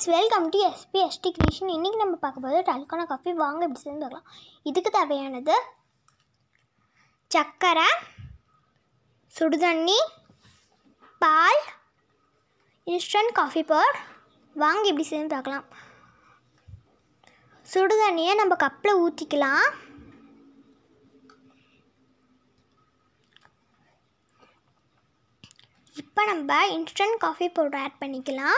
friends welcome to SP ST creation இன்றைக்கி நம்ம பார்க்க போது டல்கோனா காஃபி வாங்க எப்படி சேர்ந்து பார்க்கலாம் இதுக்கு தேவையானது சர்க்கரை சுடுதண்ணி பால் இன்ஸ்டன்ட் காஃபி பவுடர் வாங்க எப்படி சேர்ந்து பார்க்கலாம் சுடுதண்ணியை நம்ம கப்பில் ஊற்றிக்கலாம் இப்போ நம்ம இன்ஸ்டன்ட் காஃபி பவுடர் ஆட் பண்ணிக்கலாம்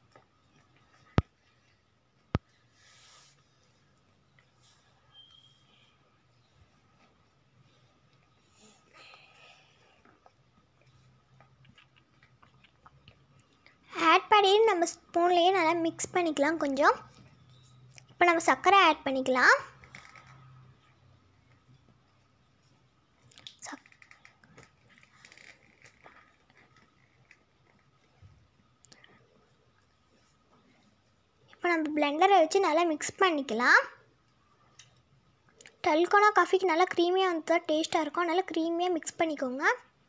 ஆட் பண்ணி நம்ம ஸ்பூன்லேயே நல்லா மிக்ஸ் பண்ணிக்கலாம் கொஞ்சம் இப்போ நம்ம சர்க்கரை ஆட் பண்ணிக்கலாம் சக் இப்போ நம்ம பிளெண்டரை வச்சு நல்லா மிக்ஸ் பண்ணிக்கலாம் டல்கோனா காஃபிக்கு நல்லா க்ரீமியாக வந்து தான் டேஸ்ட்டாக இருக்கும் நல்லா க்ரீமியாக மிக்ஸ் பண்ணிக்கோங்க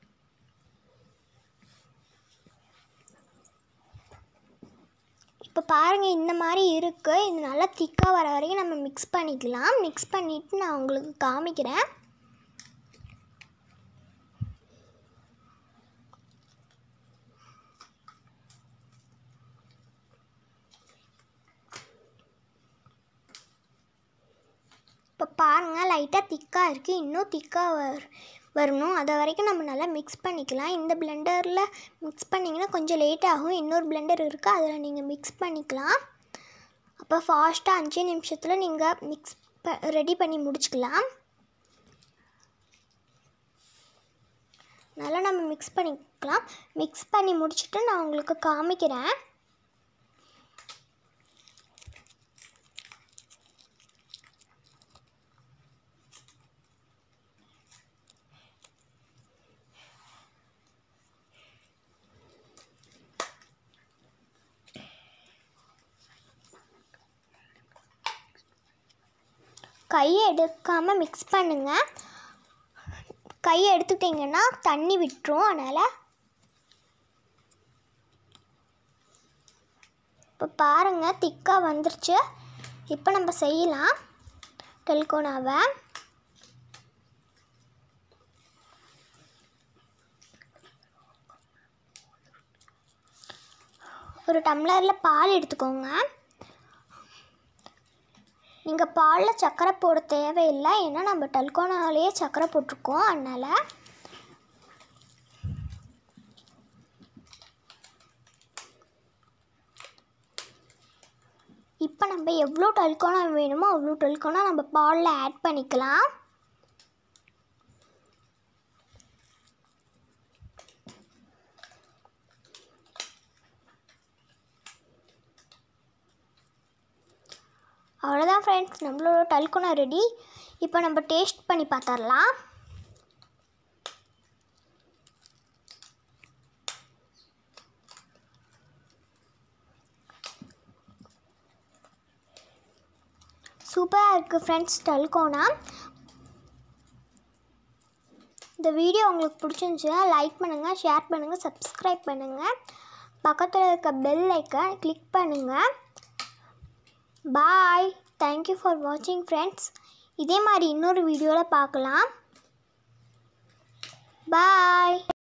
இப்போ பாருங்கள் இந்த மாதிரி இருக்குது இது நல்லா திக்காக வர வரைக்கும் நம்ம மிக்ஸ் பண்ணிக்கலாம் மிக்ஸ் பண்ணிவிட்டு நான் உங்களுக்கு காமிக்கிறேன் இப்போ பாருங்கள் லைட்டாக திக்காக இருக்குது இன்னும் திக்காக வர் வரணும் அது வரைக்கும் நம்ம நல்லா மிக்ஸ் பண்ணிக்கலாம் இந்த பிளெண்டரில் மிக்ஸ் பண்ணிங்கன்னா கொஞ்சம் லேட் ஆகும் இன்னொரு பிளெண்டர் இருக்குது அதில் நீங்கள் மிக்ஸ் பண்ணிக்கலாம் அப்போ ஃபாஸ்ட்டாக அஞ்சு நிமிஷத்தில் நீங்கள் மிக்ஸ் ப ரெடி பண்ணி முடிச்சுக்கலாம் நல்லா நம்ம மிக்ஸ் பண்ணிக்கலாம் மிக்ஸ் பண்ணி முடிச்சுட்டு நான் உங்களுக்கு காமிக்கிறேன் கையை எடுக்காமல் மிக்ஸ் பண்ணுங்கள் கையை எடுத்துக்கிட்டிங்கன்னா தண்ணி விட்டுரும் அதனால் இப்போ பாருங்கள் திக்காக வந்துருச்சு இப்போ நம்ம செய்யலாம் டெல்கோனாவை ஒரு டம்ளரில் பால் எடுத்துக்கோங்க நீங்கள் பாலில் சர்க்கரை போட தேவையில்லை ஏன்னா நம்ம டல்கோனாலேயே சர்க்கரை போட்டிருக்கோம் அதனால் இப்போ நம்ம எவ்வளோ டல்கோனா வேணுமோ அவ்வளோ டல்கோனா நம்ம பாலில் ஆட் பண்ணிக்கலாம் அவ்வளோதான் ஃப்ரெண்ட்ஸ் நம்மளோட டல்கோனா ரெடி இப்போ நம்ம டேஸ்ட் பண்ணி பார்த்துடலாம் சூப்பராக இருக்குது ஃப்ரெண்ட்ஸ் டல்கோனா இந்த வீடியோ உங்களுக்கு பிடிச்சிருந்துச்சுன்னா லைக் பண்ணுங்கள் ஷேர் பண்ணுங்கள் சப்ஸ்கிரைப் பண்ணுங்கள் பக்கத்தில் இருக்க பெல் ஐக்கன் கிளிக் பண்ணுங்கள் பாய் தேங்க்யூ ஃபார் வாட்சிங் ஃப்ரெண்ட்ஸ் இதே மாதிரி இன்னொரு வீடியோவில் பார்க்கலாம் பாய்